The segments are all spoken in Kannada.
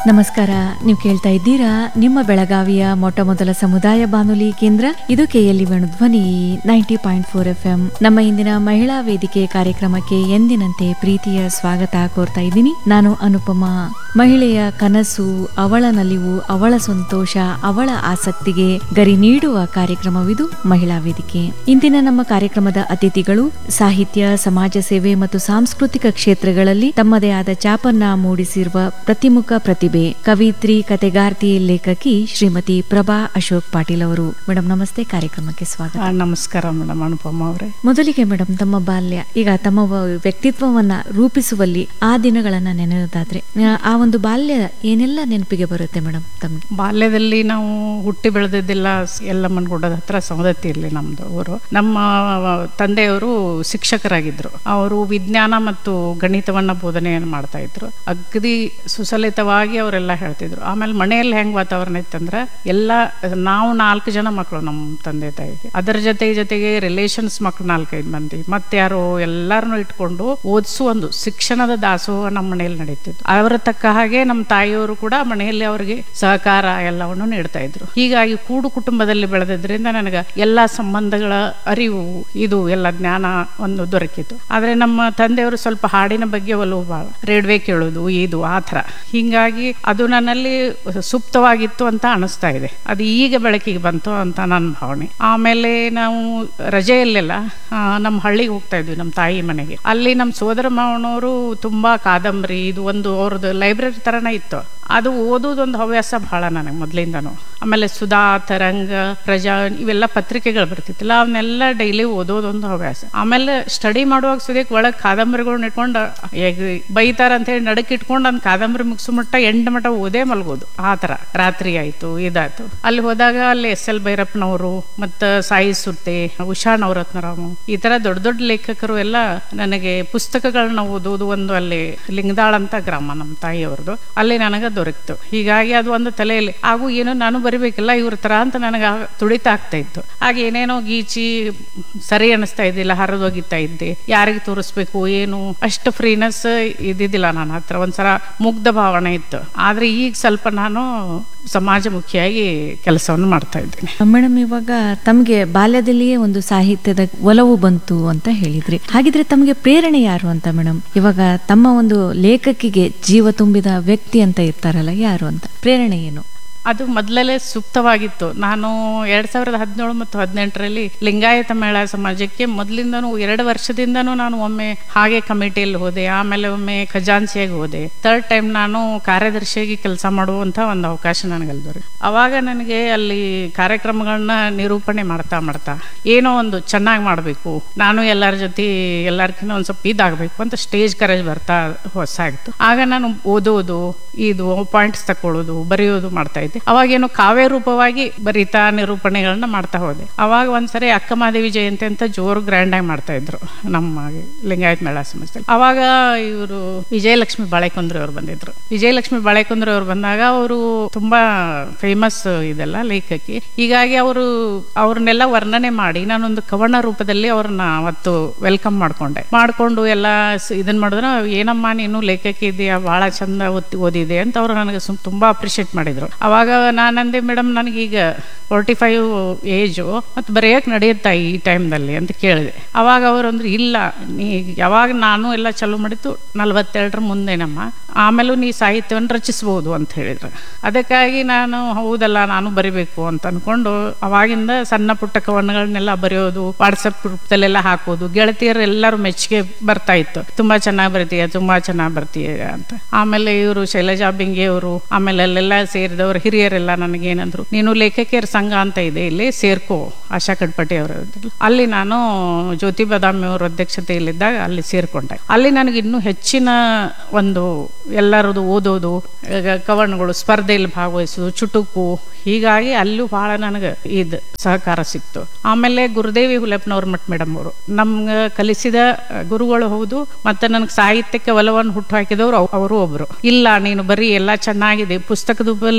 ನಮಸ್ಕಾರ ನೀವು ಕೇಳ್ತಾ ಇದ್ದೀರಾ ನಿಮ್ಮ ಬೆಳಗಾವಿಯ ಮೊಟ್ಟ ಮೊದಲ ಸಮುದಾಯ ಬಾನುಲಿ ಕೇಂದ್ರ ಇದು KLE Dhwani ninety point four F M ನಮ್ಮ ಇಂದಿನ ಮಹಿಳಾ ವೇದಿಕೆ ಕಾರ್ಯಕ್ರಮಕ್ಕೆ ಎಂದಿನಂತೆ ಪ್ರೀತಿಯ ಸ್ವಾಗತ ಕೋರ್ತಾ ಇದ್ದೀನಿ ನಾನು ಅನುಪಮ ಮಹಿಳೆಯ ಕನಸು ಅವಳ ನಲಿವು ಅವಳ ಸಂತೋಷ ಅವಳ ಆಸಕ್ತಿಗೆ ಗರಿ ನೀಡುವ ಕಾರ್ಯಕ್ರಮವಿದು ಮಹಿಳಾ ವೇದಿಕೆ ಇಂದಿನ ನಮ್ಮ ಕಾರ್ಯಕ್ರಮದ ಅತಿಥಿಗಳು ಸಾಹಿತ್ಯ ಸಮಾಜ ಸೇವೆ ಮತ್ತು ಸಾಂಸ್ಕೃತಿಕ ಕ್ಷೇತ್ರಗಳಲ್ಲಿ ತಮ್ಮದೇ ಆದ ಚಾಪನ್ನ ಮೂಡಿಸಿರುವ ಪ್ರತಿಮುಖ ಪ್ರತಿಭೆ ಕವಿತ್ರಿ ಕತೆಗಾರ್ತಿ ಲೇಖಕಿ ಶ್ರೀಮತಿ ಪ್ರಭಾ ಅಶೋಕ್ ಪಾಟೀಲ್ ಅವರು ಮೇಡಮ್ ನಮಸ್ತೆ ಕಾರ್ಯಕ್ರಮಕ್ಕೆ ಸ್ವಾಗತ ಆ, ನಮಸ್ಕಾರ ಮೇಡಮ್ ಅನುಪಮ ಅವರೇ ಮೊದಲಿಗೆ ಮೇಡಮ್ ತಮ್ಮ ಬಾಲ್ಯ ಈಗ ತಮ್ಮ ವ- ವ್ಯಕ್ತಿತ್ವವನ್ನ ರೂಪಿಸುವಲ್ಲಿ ಆ ದಿನಗಳನ್ನ ನೆನೆಯೋದಾದ್ರೆ ಆ, ಆ ಒಂದು ಬಾಲ್ಯ ಏನೆಲ್ಲ ನೆನಪಿಗೆ ಬರುತ್ತೆ ಮೇಡಮ್ ತಮ್ಗೆ ಬಾಲ್ಯದಲ್ಲಿ ನಾವು ಹುಟ್ಟಿ ಬೆಳೆದಿದ್ದೆಲ್ಲ ಎಲ್ಲಮ್ಮನಗುಡ್ಡದ ಹತ್ರ ಸವದತ್ತಿಯಲ್ಲಿ ನಮ್ದು ಊರು ನಮ್ಮ ತಂದೆಯವರು ಶಿಕ್ಷಕರಾಗಿದ್ರು ಅವರು ವಿಜ್ಞಾನ ಮತ್ತು ಗಣಿತವನ್ನ ಬೋಧನೆಯನ್ನು ಮಾಡ್ತಾ ಇದ್ರು ಅಗದಿ ಸುಸಲಿತವಾಗಿ ಅವರೆಲ್ಲ ಹೇಳ್ತಿದ್ರು ಆಮೇಲೆ ಮನೆಯಲ್ಲಿ ಹೆಂಗ್ ವಾತಾವರಣ ಇತ್ತಂದ್ರೆ ಎಲ್ಲ ನಾವು ನಾಲ್ಕು ಜನ ಮಕ್ಕಳು ನಮ್ಮ ತಂದೆ ತಾಯಿಗೆ ಅದರ ಜೊತೆ ಜೊತೆಗೆ ರಿಲೇಷನ್ಸ್ ಮಕ್ಕಳು ನಾಲ್ಕೈದು ಮಂದಿ ಮತ್ತೆ ಯಾರು ಎಲ್ಲರನ್ನು ಇಟ್ಕೊಂಡು ಓದಿಸು ಒಂದು ಶಿಕ್ಷಣದ ದಾಸೋಹ ನಮ್ಮ ಮನೆಯಲ್ಲಿ ನಡೀತಿತ್ತು ಅವರ ತಕ್ಕ ಹಾಗೆ ನಮ್ಮ ತಾಯಿಯವರು ಕೂಡ ಮನೆಯಲ್ಲಿ ಅವರಿಗೆ ಸಹಕಾರ ಎಲ್ಲವನ್ನು ನೀಡ್ತಾ ಇದ್ರು ಹೀಗಾಗಿ ಕೂಡು ಕುಟುಂಬದಲ್ಲಿ ಬೆಳೆದಿದ್ರಿಂದ ನನಗೆ ಎಲ್ಲ ಸಂಬಂಧಗಳ ಅರಿವು ಇದು ಎಲ್ಲ ಜ್ಞಾನ ಒಂದು ದೊರಕಿತು ಆದ್ರೆ ನಮ್ಮ ತಂದೆಯವರು ಸ್ವಲ್ಪ ಹಾಡಿನ ಬಗ್ಗೆ ಒಲವು ಭಾಳ ರೇಡ್ವೆ ಕೇಳೋದು ಇದು ಆ ಥರ ಹಿಂಗಾಗಿ ಅದು ನನ್ನಲ್ಲಿ ಸುಪ್ತವಾಗಿತ್ತು ಅಂತ ಅನಿಸ್ತಾ ಇದೆ ಅದು ಈಗ ಬೆಳಕಿಗೆ ಬಂತು ಅಂತ ನನ್ನ ಭಾವನೆ ಆಮೇಲೆ ನಾವು ರಜೆಯಲ್ಲೆಲ್ಲ ಆ, ನಮ್ಮ ಹಳ್ಳಿಗೆ ಹೋಗ್ತಾ ಇದ್ವಿ ನಮ್ಮ ತಾಯಿ ಮನೆಗೆ ಅಲ್ಲಿ ನಮ್ಮ ಸೋದರ ಮಾವನವರು ತುಂಬಾ ಕಾದಂಬರಿ ಇದು ಒಂದು ಅವ್ರದ್ದು ಲೈಬ್ರರಿ ತರನ ಇತ್ತು ಅದು ಓದೋದೊಂದು ಹವ್ಯಾಸ ಬಹಳ ನನಗೆ ಮೊದಲಿಂದನು ಆಮೇಲೆ ಸುಧಾ ತರಂಗ ಪ್ರಜಾ ಇವೆಲ್ಲ ಪತ್ರಿಕೆಗಳು ಬರ್ತಿತ್ತಲ್ಲ ಅವನ್ನೆಲ್ಲ ಡೈಲಿ ಓದೋದೊಂದು ಹವ್ಯಾಸ ಆಮೇಲೆ ಸ್ಟಡಿ ಮಾಡುವಾಗ ಸುದಕ್ಕೆ ಒಳಗೆ ಕಾದಂಬರಿಗಳನ್ನ ಇಟ್ಕೊಂಡು ಈಗ ಬೈತಾರ ಅಂತ ಹೇಳಿ ನಡಕ್ ಇಟ್ಕೊಂಡು ಒಂದು ಕಾದಂಬರಿ ಮುಗಿಸೋ ಮಟ್ಟ ಎಂಟು ಮಟ್ಟ ಓದೇ ಮಲ್ಗೋದು ಆ ಥರ ರಾತ್ರಿ ಆಯ್ತು ಇದಾಯ್ತು ಅಲ್ಲಿ ಹೋದಾಗ ಅಲ್ಲಿ ಎಸ್ ಎಲ್ ಭೈರಪ್ಪನವರು ಮತ್ತು ಸಾಯಿ ಸುರ್ತೆ ಉಷಾ ನವರತ್ನರಾಮು ಈ ತರ ದೊಡ್ಡ ದೊಡ್ಡ ಲೇಖಕರು ಎಲ್ಲ ನನಗೆ ಪುಸ್ತಕಗಳನ್ನ ಓದೋದು ಒಂದು ಅಲ್ಲಿ ಲಿಂಗದಾಳ್ ಅಂತ ಗ್ರಾಮ ನಮ್ಮ ತಾಯಿಯವ್ರದ್ದು ಅಲ್ಲಿ ನನಗೆ ದೊರಕಿತು ಹೀಗಾಗಿ ಅದು ಒಂದು ತಲೆಯಲ್ಲಿ ಹಾಗೂ ಏನೋ ನಾನು ಬರಿಬೇಕಿಲ್ಲ ಇವ್ರ ತರ ಅಂತ ನನಗೆ ಆಗ ತುಡಿತ ಆಗ್ತಾ ಇತ್ತು ಆಗ ಏನೇನೋ ಗೀಚಿ ಸರಿ ಅನಿಸ್ತಾ ಇದ್ದಿಲ್ಲ ಹರಿದೋಗಿತ್ತಾ ಇದ್ದೆ ಯಾರಿಗೆ ತೋರಿಸ್ಬೇಕು ಏನು ಅಷ್ಟು ಫ್ರೀನೆಸ್ ಇದ್ದಿದ್ದಿಲ್ಲ ನನ್ನ ಹತ್ರ ಒಂದ್ಸಲ ಮುಗ್ಧ ಭಾವನೆ ಇತ್ತು ಆದ್ರೆ ಈಗ ಸ್ವಲ್ಪ ನಾನು ಸಮಾಜಮುಖಿಯಾಗಿ ಕೆಲಸವನ್ನು ಮಾಡ್ತಾ ಇದ್ದೀನಿ ಮೇಡಮ್ ಇವಾಗ ತಮ್ಗೆ ಬಾಲ್ಯದಲ್ಲಿಯೇ ಒಂದು ಸಾಹಿತ್ಯದ ಒಲವು ಬಂತು ಅಂತ ಹೇಳಿದ್ರಿ ಹಾಗಿದ್ರೆ ತಮಗೆ ಪ್ರೇರಣೆ ಯಾರು ಅಂತ ಮೇಡಮ್ ಇವಾಗ ತಮ್ಮ ಒಂದು ಲೇಖಕಿಗೆ ಜೀವ ತುಂಬಿದ ವ್ಯಕ್ತಿ ಅಂತ ಇರ್ತಾರಲ್ಲ ಯಾರು ಅಂತ ಪ್ರೇರಣೆ ಏನು ಅದು ಮೊದಲೇ ಸೂಕ್ತವಾಗಿತ್ತು ನಾನು ಎರಡ್ ಸಾವಿರದ ಹದಿನೇಳು ಮತ್ತು ಹದಿನೆಂಟರಲ್ಲಿ ಲಿಂಗಾಯತ ಮಹಿಳಾ ಸಮಾಜಕ್ಕೆ ಮೊದಲಿಂದನೂ ಎರಡು ವರ್ಷದಿಂದನೂ ನಾನು ಒಮ್ಮೆ ಹಾಗೆ ಕಮಿಟಿಯಲ್ಲಿ ಹೋದೆ ಆಮೇಲೆ ಒಮ್ಮೆ ಖಜಾನ್ಸಿಯಾಗಿ ಹೋದೆ ಥರ್ಡ್ ಟೈಮ್ ನಾನು ಕಾರ್ಯದರ್ಶಿಯಾಗಿ ಕೆಲಸ ಮಾಡುವಂತ ಒಂದು ಅವಕಾಶ ನನಗಲ್ಲಿ ದೊರೆ ಅವಾಗ ನನಗೆ ಅಲ್ಲಿ ಕಾರ್ಯಕ್ರಮಗಳನ್ನ ನಿರೂಪಣೆ ಮಾಡ್ತಾ ಮಾಡ್ತಾ ಏನೋ ಒಂದು ಚೆನ್ನಾಗಿ ಮಾಡಬೇಕು ನಾನು ಎಲ್ಲರ ಜೊತೆ ಎಲ್ಲರಿಗಿಂತ ಒಂದು ಸ್ವಲ್ಪ ಇದಾಗಬೇಕು ಅಂತ ಸ್ಟೇಜ್ ಕರೇಜ್ ಬರ್ತಾ ಹೊಸ ಆಗಿತ್ತು ಆಗ ನಾನು ಓದೋದು ಇದು ಪಾಯಿಂಟ್ಸ್ ತಕೊಳ್ಳೋದು ಬರೆಯೋದು ಮಾಡ್ತಾ ಇದ್ದೆ ಅವಾಗೇನು ಕಾವ್ಯ ರೂಪವಾಗಿ ಬರೀತಾ ನಿರೂಪಣೆಗಳನ್ನ ಮಾಡ್ತಾ ಹೋದೆ ಅವಾಗ ಒಂದ್ಸರಿ ಅಕ್ಕಮಾದೇವಿ ಜಯಂತಿ ಅಂತ ಜೋರು ಗ್ರ್ಯಾಂಡ್ ಆಗಿ ಮಾಡ್ತಾ ಇದ್ರು ನಮ್ಮ ಲಿಂಗಾಯತ್ ಮೇಳ ಸಂಸ್ಥೆಯಲ್ಲಿ ಅವಾಗ ಇವರು ವಿಜಯಲಕ್ಷ್ಮಿ ಬಾಳೆಕೊಂಡ್ರಿ ಅವ್ರು ಬಂದಿದ್ರು ವಿಜಯಲಕ್ಷ್ಮಿ ಬಾಳೆಕೊಂಡ್ರಿ ಅವ್ರು ಬಂದಾಗ ಅವರು ತುಂಬಾ ಫೇಮಸ್ ಇದೆಲ್ಲ ಲೇಖಕಿ ಹೀಗಾಗಿ ಅವರು ಅವ್ರನ್ನೆಲ್ಲ ವರ್ಣನೆ ಮಾಡಿ ನಾನೊಂದು ಕವನ ರೂಪದಲ್ಲಿ ಅವ್ರನ್ನ ಅವತ್ತು ವೆಲ್ಕಮ್ ಮಾಡ್ಕೊಂಡೆ ಮಾಡ್ಕೊಂಡು ಎಲ್ಲ ಸ- ಇದನ್ ಮಾಡಿದ್ರೆ ಏನಮ್ಮ ನೀನು ಲೇಖಕಿ ಇದೆಯಾ ಬಹಳ ಚಂದ ಓದಿ ಓದಿದೆ ಅಂತ ಅವ್ರು ನನಗೆ ಸುಮ್ ತುಂಬಾ ಅಪ್ರಿಷಿಯೇಟ್ ಮಾಡಿದ್ರು ಅವಾಗ ನಾನಂದೆ ಮೇಡಮ್ ನನಗೀಗ ಫೋರ್ಟಿ ಫೈವ್ ಏಜು ಮತ್ತು ಬರೆಯಕ್ಕೆ ನಡೆಯುತ್ತಾ ಈ ಟೈಮ್ದಲ್ಲಿ ಅಂತ ಕೇಳಿದೆ ಅವಾಗ ಅವರು ಅಂದ್ರೆ ಇಲ್ಲ ನೀ ಯಾವಾಗ ನಾನು ಎಲ್ಲ ಚಾಲೂ ಮಾಡಿದ್ದು ನಲವತ್ತೆರಡರ ಮುಂದೆನಮ್ಮ ಆಮೇಲೂ ನೀ ಸಾಹಿತ್ಯವನ್ನು ರಚಿಸ್ಬೋದು ಅಂತ ಹೇಳಿದ್ರು ಅದಕ್ಕಾಗಿ ನಾನು ಹೌದಲ್ಲ ನಾನು ಬರಿಬೇಕು ಅಂತ ಅನ್ಕೊಂಡು ಅವಾಗಿಂದ ಸಣ್ಣ ಪುಟ್ಟ ಕವನಗಳನ್ನೆಲ್ಲ ಬರೆಯೋದು ವಾಟ್ಸಪ್ ಗ್ರೂಪ್ದಲ್ಲೆಲ್ಲ ಹಾಕೋದು ಗೆಳತಿಯರು ಎಲ್ಲರೂ ಮೆಚ್ಚುಗೆ ಬರ್ತಾ ಇತ್ತು ತುಂಬಾ ಚೆನ್ನಾಗಿ ಬರ್ತೀಯ ತುಂಬಾ ಚೆನ್ನಾಗಿ ಬರ್ತೀಯ ಅಂತ ಆಮೇಲೆ ಇವರು ಶೈಲಜಾ ಬಿಂಗೆ ಅವರು ಆಮೇಲೆ ಅಲ್ಲೆಲ್ಲ ಸೇರಿದವರು ಹಿರಿಯರೆಲ್ಲ ನನಗೇನಂದ್ರು ನೀನು ಲೇಖಕಿಯರ ಸಂಘ ಅಂತ ಇದೆ ಇಲ್ಲಿ ಸೇರ್ಕೋ ಆಶಾ ಕಡ್ಪಟ್ಟಿ ಅವರ ಅಲ್ಲಿ ನಾನು ಜ್ಯೋತಿ ಬದಾಮಿ ಅವರ ಅಧ್ಯಕ್ಷತೆಯಲ್ಲಿದ್ದಾಗ ಅಲ್ಲಿ ಸೇರ್ಕೊಂಡೆ ಅಲ್ಲಿ ನನಗೆ ಇನ್ನೂ ಹೆಚ್ಚಿನ ಒಂದು ಎಲ್ಲರದು ಓದೋದು ಈಗ ಕವನಗಳು ಸ್ಪರ್ಧೆಯಲ್ಲಿ ಭಾಗವಹಿಸೋದು ಚುಟುಕು ಹೀಗಾಗಿ ಅಲ್ಲೂ ಬಹಳ ನನಗೆ ಇದು ಸಹಕಾರ ಸಿಕ್ತು ಆಮೇಲೆ ಗುರುದೇವಿ ಹುಲಪ್ನವ್ರ ಮಠ ಮೇಡಮ್ ಅವರು ನಮ್ಗೆ ಕಲಿಸಿದ ಗುರುಗಳು ಹೌದು ಮತ್ತೆ ನನಗೆ ಸಾಹಿತ್ಯಕ್ಕೆ ಒಲವನ್ನು ಹುಟ್ಟು ಹಾಕಿದವರು ಅವರು ಒಬ್ರು ಇಲ್ಲ ನೀನು ಬರೀ ಎಲ್ಲ ಚೆನ್ನಾಗಿದೆ ಪುಸ್ತಕದ ರೂಪದಲ್ಲಿ ಪ್ರಕಟಿಸ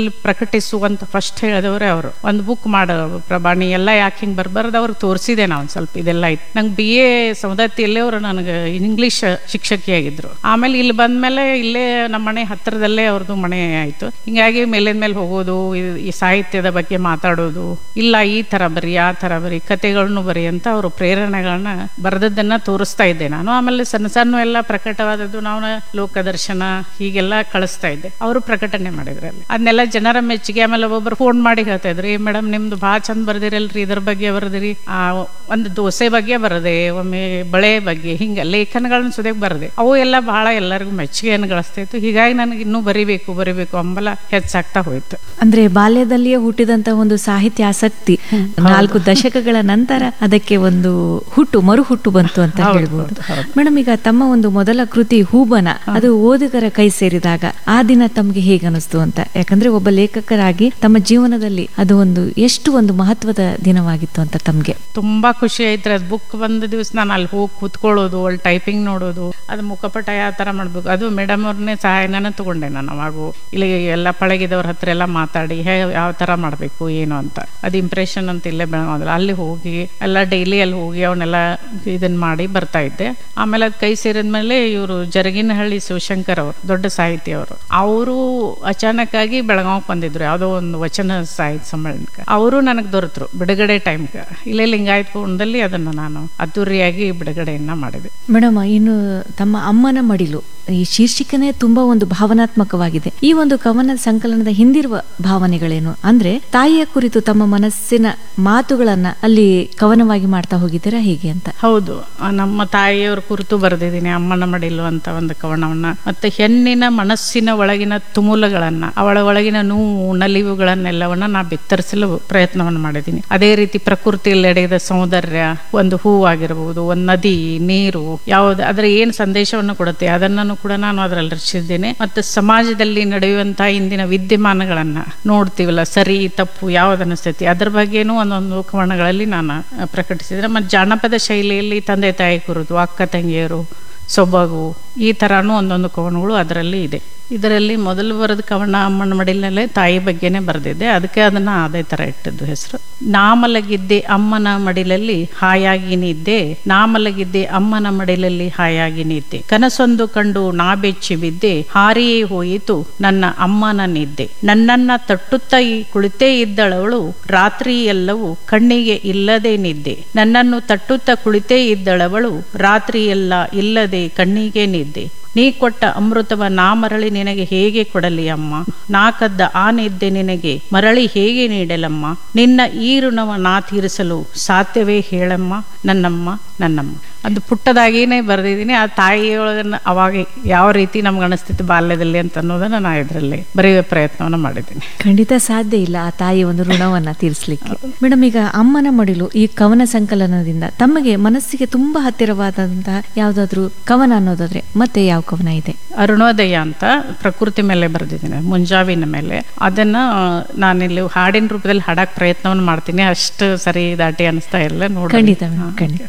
ಪ್ರಕಟಿಸುವಂತ ಫಸ್ಟ್ ಹೇಳಿದವರೇ ಅವರು ಒಂದು ಬುಕ್ ಮಾಡ ಪ್ರಭಾಣಿ ಎಲ್ಲ ಯಾಕೆ ಹಿಂಗೆ ಬರ್ಬಾರ್ದು ಅವ್ರಿಗೆ ತೋರಿಸಿದೆ ನಾವು ಒಂದು ಸ್ವಲ್ಪ ಇದೆಲ್ಲ ಇತ್ತು ನಂಗೆ ಬಿ ಎ ಸೌದತ್ತಿಯಲ್ಲೇ ಅವರು ನನಗೆ ಇಂಗ್ಲಿಷ್ ಶಿಕ್ಷಕಿಯಾಗಿದ್ರು ಆಮೇಲೆ ಇಲ್ಲಿ ಬಂದ್ಮೇಲೆ ಇಲ್ಲೇ ನಮ್ಮ ಮನೆ ಹತ್ತಿರದಲ್ಲೇ ಅವ್ರದ್ದು ಮನೆ ಆಯ್ತು ಹಿಂಗಾಗಿ ಮೇಲಿನ ಮೇಲೆ ಹೋಗೋದು ಈ- ಈ ಸಾಹಿತ್ಯದ ಬಗ್ಗೆ ಮಾತಾಡೋದು ಇಲ್ಲ ಈ ತರ ಬರಿ ಆ ತರ ಬರಿ ಕತೆಗಳನ್ನು ಬರಿ ಅಂತ ಅವರು ಪ್ರೇರಣೆಗಳನ್ನ ಬರೆದದ್ದನ್ನ ತೋರಿಸ್ತಾ ಇದ್ದೆ ನಾನು ಆಮೇಲೆ ಸಣ್ಣ ಸಣ್ಣ ಎಲ್ಲ ಪ್ರಕಟವಾದದ್ದು ನಾವು ಲೋಕದರ್ಶನ ಹೀಗೆಲ್ಲ ಕಳಿಸ್ತಾ ಇದ್ದೆ ಅವರು ಪ್ರಕಟಣೆ ಮಾಡಿದ್ರು ಅಲ್ಲಿ ಅದನ್ನೆಲ್ಲ ಜನರ ಮೆಚ್ಚುಗೆ ಆಮೇಲೆ ಒಬ್ಬರು ಫೋನ್ ಮಾಡಿ ಹೇಳ್ತಾ ಇದ್ರು ಏ ಮೇಡಮ್ ನಿಮ್ದು ಭಾಳ ಚಂದ ಬರ್ದಿರಲ್ರಿ ಇದ್ರ ಬಗ್ಗೆ ಬರೆದಿರಿ ಆ ಒಂದು ದೋಸೆ ಬಗ್ಗೆ ಬರದೆ ಒಮ್ಮೆ ಬಳೆ ಬಗ್ಗೆ ಹಿಂಗೆ ಲೇಖನಗಳನ್ನ ಸುದೇಕ್ ಬರದೆ ಅವು ಎಲ್ಲ ಬಹಳ ಎಲ್ಲರಿಗೂ ಮೆಚ್ಚುಗೆಯನ್ನು ಗಳಿಸ್ತಾ ಇತ್ತು ಹೀಗಾಗಿ ನನಗೆ ಇನ್ನೂ ಬರಿಬೇಕು ಬರಿಬೇಕು ಅಂಬಲ ಹೆಚ್ಚಾಗ್ತಾ ಹೋಯ್ತು ಅಂದ್ರೆ ಬಾಲ್ಯದಲ್ಲಿಯೇ ಹುಟ್ಟಿದಂತ ಒಂದು ಸಾಹಿತ್ಯ ಆಸಕ್ತಿ ನಾಲ್ಕು ದಶಕಗಳ ನಂತರ ಅದಕ್ಕೆ ಒಂದು ಹುಟ್ಟು ಮರು ಹುಟ್ಟು ಬಂತು ಅಂತ ಹೇಳ್ಬೋದು ಮೇಡಮ್ ಈಗ ತಮ್ಮ ಒಂದು ಮೊದಲ ಕೃತಿ ಹೂಬನ ಅದು ಓದುಗರ ಕೈ ಸೇರಿದಾಗ ಆ ದಿನ ತಮ್ಗೆ ಹೇಗನಿಸ್ತು ಅಂತ ಯಾಕಂದ್ರೆ ಒಬ್ಬ ಲೇಖಕರಾಗಿ ತಮ್ಮ ಜೀವನದಲ್ಲಿ ಅದು ಒಂದು ಎಷ್ಟು ಒಂದು ಮಹತ್ವದ ದಿನವಾಗಿತ್ತು ಅಂತ ತಮ್ಗೆ ತುಂಬಾ ಖುಷಿ ಐತ್ರಿ ಅದು ಬುಕ್ ಬಂದ ದಿವಸ ನಾನು ಅಲ್ಲಿ ಹೋಗಿ ಕೂತ್ಕೊಳ್ಳೋದು ಅಲ್ಲಿ ಟೈಪಿಂಗ್ ನೋಡೋದು ಅದು ಮುಖಪಟ ಯಾವ ತರ ಮಾಡ್ಬೇಕು ಅದು ಮೇಡಮ್ ಅವ್ರನ್ನೇ ಸಹಾಯನ ತಗೊಂಡೆ ನಾನು ಅವಾಗೂ ಇಲ್ಲಿ ಎಲ್ಲ ಪಳಗಿದವ್ರ ಹತ್ರ ಎಲ್ಲ ಮಾತಾಡಿ ಹೇ ಯಾವ ತರ ಮಾಡ್ಬೇಕು ಏನು ಅಂತ ಅದು ಇಂಪ್ರೆಷನ್ ಅಂತ ಇಲ್ಲೇ ಬೆಳಗಾವಲ್ಲ ಅಲ್ಲಿ ಹೋಗಿ ಎಲ್ಲ ಡೈಲಿ ಅಲ್ಲಿ ಹೋಗಿ ಅವನ್ನೆಲ್ಲ ಇದನ್ನ ಮಾಡಿ ಬರ್ತಾ ಇದ್ದೆ ಆಮೇಲೆ ಅದು ಕೈ ಸೇರಿದ್ಮೇಲೆ ಇವರು ಜರಗಿನಹಳ್ಳಿ ಶಿವಶಂಕರ್ ಅವರು ದೊಡ್ಡ ಸಾಹಿತಿ ಅವರು ಅವರು ಅಚಾನಕ್ ಆಗಿ ಬೆಳಗಾವ್ ಬಂದಿದ್ರು ಯಾವುದೋ ಒಂದು ವಚನ ಸಾಹಿತ್ಯ ಸಮ್ಮೇಳನಕ್ಕೆ ಅವರು ನನಗೆ ದೊರೆತರು ಬಿಡುಗಡೆ ಟೈಮ್ಗೆ ಇಲ್ಲೇ ಲಿಂಗಾಯತ್ ಭವನದಲ್ಲಿ ಅದನ್ನು ನಾನು ಅದ್ದೂರಿಯಾಗಿ ಬಿಡುಗಡೆಯನ್ನ ಮಾಡಿದೆ ಮೇಡಮ್ ಇನ್ನು ತಮ್ಮ ಅಮ್ಮನ ಮಡಿಲು ಈ ಶೀರ್ಷಿಕೆನೇ ತುಂಬಾ ಒಂದು ಭಾವನಾತ್ಮಕವಾಗಿದೆ ಈ ಒಂದು ಕವನ ಸಂಕಲನದ ಹಿಂದಿರುವ ಭಾವನೆಗಳೇನು ಅಂದ್ರೆ ತಾಯಿಯ ಕುರಿತು ತಮ್ಮ ಮನಸ್ಸಿನ ಮಾತುಗಳನ್ನ ಅಲ್ಲಿ ಕವನವಾಗಿ ಮಾಡ್ತಾ ಹೋಗಿದ್ದೀರಾ ಹೀಗೆ ಅಂತ ಹೌದು ಆ ನಮ್ಮ ತಾಯಿಯವ್ರ ಕುರಿತು ಬರೆದಿದ್ದೀನಿ ಅಮ್ಮನ ಮಡಿಲು ಅಂತ ಒಂದು ಕವನವನ್ನ ಮತ್ತೆ ಹೆಣ್ಣಿನ ಮನಸ್ಸಿನ ಒಳಗಿನ ತುಮುಲಗಳನ್ನ ಅವಳ ಒಳಗಿನ ನೋವು ನಲಿವುಗಳನ್ನೆಲ್ಲವನ್ನ ನಾ ಬಿತ್ತರಿಸಲು ಪ್ರಯತ್ನವನ್ನು ಮಾಡಿದ್ದೀನಿ ಅದೇ ರೀತಿ ಪ್ರಕೃತಿಯಲ್ಲಿ ನಡೆದ ಸೌಂದರ್ಯ ಒಂದು ಹೂವಾಗಿರಬಹುದು ಒಂದು ನದಿ ನೀರು ಯಾವ್ದು ಅದರ ಏನ್ ಸಂದೇಶವನ್ನು ಕೊಡುತ್ತೆ ಅದನ್ನು ಕೂಡ ನಾನು ಅದರಲ್ಲಿ ರಚಿಸಿದ್ದೇನೆ ಮತ್ತೆ ಸಮಾಜದಲ್ಲಿ ನಡೆಯುವಂತಹ ಇಂದಿನ ವಿದ್ಯಮಾನಗಳನ್ನ ನೋಡ್ತೀವಲ್ಲ ಸರಿ ತಪ್ಪು ಯಾವ್ದು ಅನಿಸ್ತೈತಿ ಅದ್ರ ಬಗ್ಗೆನೂ ಒಂದೊಂದು ಕವನಗಳಲ್ಲಿ ನಾನು ಆ, ಪ್ರಕಟಿಸಿದ್ರೆ ಮತ್ತೆ ಜಾನಪದ ಶೈಲಿಯಲ್ಲಿ ತಂದೆ ತಾಯಿ ಕುರಿತು ಅಕ್ಕ ತಂಗಿಯರು ಸೊಬಗು ಈ ಥರನೂ ಒಂದೊಂದು ಕವನಗಳು ಅದರಲ್ಲಿ ಇದೆ ಇದರಲ್ಲಿ ಮೊದಲು ಬರೆದ ಕವನ ಅಮ್ಮನ ಮಡಿಲಲ್ಲೇ ತಾಯಿ ಬಗ್ಗೆನೇ ಬರೆದಿದ್ದೆ ಅದಕ್ಕೆ ಅದನ್ನ ಅದೇ ಥರ ಇಟ್ಟದ್ದು ಹೆಸರು ನಾ ಮಲಗಿದ್ದೆ ಅಮ್ಮನ ಮಡಿಲಲ್ಲಿ ಹಾಯಾಗಿ ನಿದ್ದೆ ನಾ ಮಲಗಿದ್ದೆ ಅಮ್ಮನ ಮಡಿಲಲ್ಲಿ ಹಾಯಾಗಿ ನಿದ್ದೆ ಕನಸೊಂದು ಕಂಡು ನಾ ಬೆಚ್ಚಿ ಬಿದ್ದೆ ಹಾರಿಯೇ ಹೋಯಿತು ನನ್ನ ಅಮ್ಮನ ನಿದ್ದೆ ನನ್ನನ್ನ ತಟ್ಟುತ್ತಾ ಈ ಕುಳಿತೇ ಇದ್ದಳವಳು ರಾತ್ರಿ ಎಲ್ಲವೂ ಕಣ್ಣಿಗೆ ಇಲ್ಲದೆ ನಿದ್ದೆ ನನ್ನನ್ನು ತಟ್ಟುತ್ತಾ ಕುಳಿತೇ ಇದ್ದಳವಳು ರಾತ್ರಿ ಎಲ್ಲ ಇಲ್ಲದೆ ಕಣ್ಣಿಗೆ ನಿದ್ದೆ ನೀ ಕೊಟ್ಟ ಅಮೃತವ ನಾ ಮರಳಿ ನಿನಗೆ ಹೇಗೆ ಕೊಡಲಿ ಅಮ್ಮ ನಾ ಕದ್ದ ಆ ನಿದ್ದೆ ನಿನಗೆ ಮರಳಿ ಹೇಗೆ ನೀಡಲಮ್ಮ ನಿನ್ನ ಈ ಋಣವ ನಾ ತೀರಿಸಲು ಸಾಧ್ಯವೇ ಹೇಳಮ್ಮ ನನ್ನಮ್ಮ ನನ್ನಮ್ಮ ಅದು ಪುಟ್ಟದಾಗಿನೇ ಬರೆದಿದ್ದೀನಿ ಆ ತಾಯಿಯೊಳಗನ್ನ ಅವಾಗ ಯಾವ ರೀತಿ ನಮ್ಗೆ ಅನಿಸ್ತಿತ್ತು ಬಾಲ್ಯದಲ್ಲಿ ಅಂತ ಅನ್ನೋದನ್ನ ನಾ ಇದರಲ್ಲಿ ಬರೆಯುವ ಪ್ರಯತ್ನವನ್ನು ಮಾಡಿದ್ದೀನಿ ಖಂಡಿತ ಸಾಧ್ಯ ಇಲ್ಲ ಆ ತಾಯಿ ಒಂದು ಋಣವನ್ನ ತೀರಿಸಲಿಕ್ಕೆ ಮೇಡಮ್ ಈಗ ಅಮ್ಮನ ಮಡಿಲು ಈ ಕವನ ಸಂಕಲನದಿಂದ ತಮಗೆ ಮನಸ್ಸಿಗೆ ತುಂಬಾ ಹತ್ತಿರವಾದಂತಹ ಯಾವ್ದಾದ್ರು ಕವನ ಅನ್ನೋದಾದ್ರೆ ಮತ್ತೆ ಯಾವ ಕವನ ಇದೆ ಅರುಣೋದಯ ಅಂತ ಪ್ರಕೃತಿ ಮೇಲೆ ಬರೆದಿದ್ದೀನಿ ಮುಂಜಾವಿನ ಮೇಲೆ ಅದನ್ನ ನಾನಿಲ್ಲಿ ಹಾಡಿನ ರೂಪದಲ್ಲಿ ಹಾಡಕ್ ಪ್ರಯತ್ನವನ್ನು ಮಾಡ್ತೀನಿ ಅಷ್ಟು ಸರಿ ದಾಟಿ ಅನಿಸ್ತಾ ಇಲ್ಲ ನೋಡಿ ಖಂಡಿತ ಮೇಡಮ್ ಖಂಡಿತ